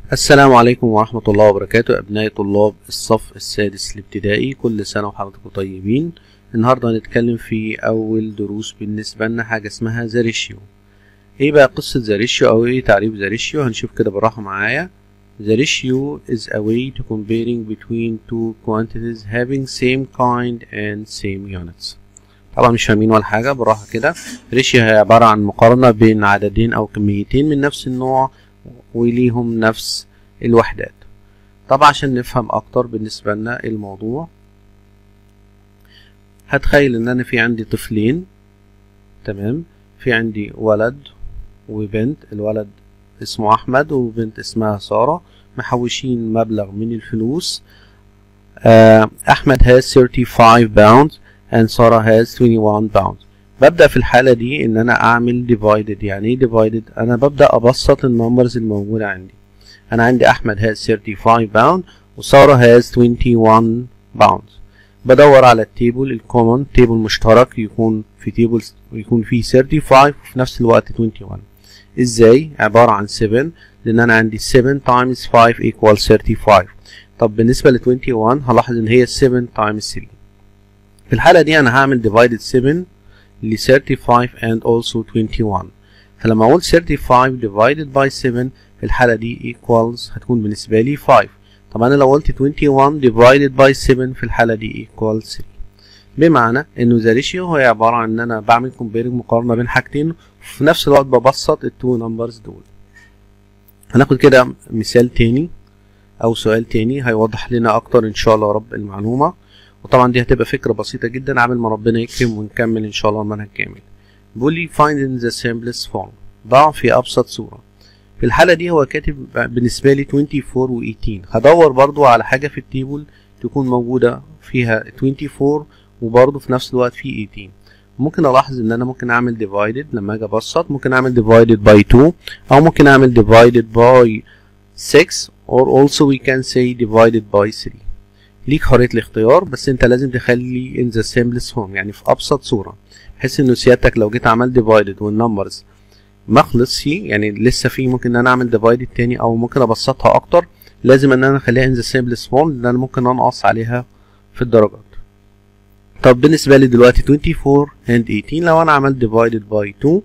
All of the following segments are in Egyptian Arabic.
السلام عليكم ورحمة الله وبركاته أبناء طلاب الصف السادس الابتدائي كل سنة وحضراتكم طيبين النهاردة هنتكلم في أول دروس بالنسبة لنا حاجة اسمها ذا ريشيو إيه بقى قصة ذا ريشيو أو إيه تعريف ذا ريشيو هنشوف كده بالراحة معايا The ratio is a way to comparing between two quantities having same kind and same units طبعا مش فاهمين ولا حاجة بالراحة كده ريشيو هي عبارة عن مقارنة بين عددين أو كميتين من نفس النوع وليهم نفس الوحدات طبعا عشان نفهم اكتر بالنسبة لنا الموضوع هتخيل ان انا في عندي طفلين تمام في عندي ولد وبنت الولد اسمه احمد وبنت اسمها سارة محوشين مبلغ من الفلوس uh, احمد has 35 pounds and Sarah has 21 pounds ببدأ في الحالة دي إن أنا أعمل divided يعني إيه divided؟ أنا ببدأ أبسط النمبرز الموجودة عندي أنا عندي أحمد has 35 pound وسارة has 21 pounds بدور على التيبل الكومن تيبل مشترك يكون في تيبل يكون فيه 35 وفي نفس الوقت 21 إزاي؟ عبارة عن 7 لأن أنا عندي 7 times 5 equals 35 طب بالنسبة ل 21 هلاحظ إن هي 7 times 3 في الحالة دي أنا هعمل divided 7 ل 35 and also 21 فلما اقول 35 divided by 7 في الحالة دي equals هتكون بالنسبة لي 5 طب انا لو قلت 21 divided by 7 في الحالة دي equals 3 بمعنى انه the ratio هي عبارة عن ان انا بعمل comparing مقارنة بين حاجتين وفي نفس الوقت ببسط التو نمبرز دول هناخد كده مثال تاني او سؤال تاني هيوضح لنا اكتر ان شاء الله رب المعلومة وطبعا دي هتبقى فكرة بسيطة جدا عامل ما ربنا يكرم ونكمل ان شاء الله المنهج كامل بيقول لي find in the simplest form ضع في ابسط صورة في الحالة دي هو كاتب بالنسبة لي 24 و 18 هدور برضو على حاجة في التيبل تكون موجودة فيها 24 وبرضو في نفس الوقت في 18 ممكن الاحظ ان انا ممكن اعمل divided لما اجي ابسط ممكن اعمل divided by 2 او ممكن اعمل divided by 6 or also we can say divided by 3 ليك حرية الاختيار بس انت لازم تخلي in the simplest form يعني في ابسط صورة بحيث انه سيادتك لو جيت عملت divided والنمبرز ما خلصش يعني لسه في ممكن ان انا اعمل divided تاني او ممكن ابسطها اكتر لازم ان انا اخليها in the simplest form لان انا ممكن انقص عليها في الدرجات طب بالنسبة لي دلوقتي 24 and 18 لو انا عملت divided by 2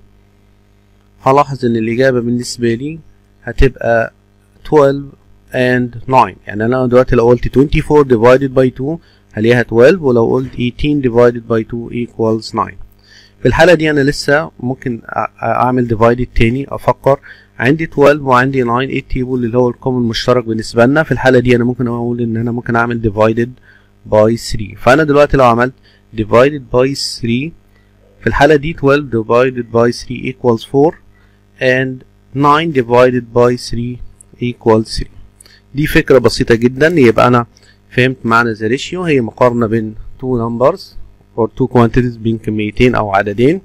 هلاحظ ان الاجابة بالنسبة لي هتبقى 12 and 9 يعني انا دلوقتي لو قلت 24 divided by 2 هلاقيها 12 ولو قلت 18 divided by 2 equals 9 في الحالة دي انا لسه ممكن اعمل divided تاني افكر عندي 12 وعندي 9 ايه التيبل اللي هو الكومن المشترك بالنسبة لنا في الحالة دي انا ممكن اقول ان انا ممكن اعمل divided by 3 فانا دلوقتي لو عملت divided by 3 في الحالة دي 12 divided by 3 equals 4 and 9 divided by 3 equals 3 دي فكرة بسيطة جدا يبقى أنا فهمت معنى the ratio هي مقارنة بين two numbers or two quantities بين كميتين أو عددين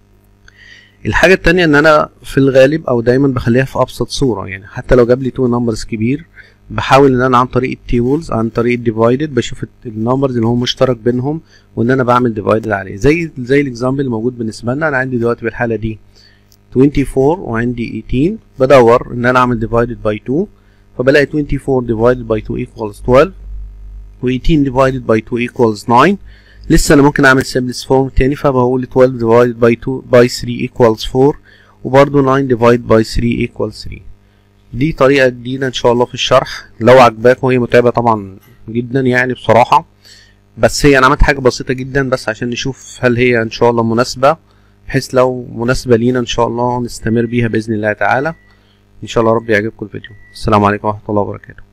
الحاجة التانية إن أنا في الغالب أو دايما بخليها في أبسط صورة يعني حتى لو جاب لي two numbers كبير بحاول إن أنا عن طريق التيبلز عن طريق الديفايدد بشوف النمبرز اللي هو مشترك بينهم وإن أنا بعمل ديفايدد عليه زي زي الإكزامبل اللي موجود بالنسبة لنا أنا عندي دلوقتي في الحالة دي 24 وعندي 18 بدور إن أنا أعمل divided by 2 فبلاقي 24 divided by 2 equals 12 و 18 divided by 2 equals 9 لسه انا ممكن اعمل simplest form تاني فبقول 12 divided by 2 by 3 equals 4 وبرضه 9 divided by 3 equals 3 دي طريقة جديدة ان شاء الله في الشرح لو عجباك وهي متعبة طبعا جدا يعني بصراحة بس هي انا عملت حاجة بسيطة جدا بس عشان نشوف هل هي ان شاء الله مناسبة بحيث لو مناسبة لينا ان شاء الله نستمر بيها بإذن الله تعالى ان شاء الله ربي يعجبكم الفيديو السلام عليكم ورحمه الله وبركاته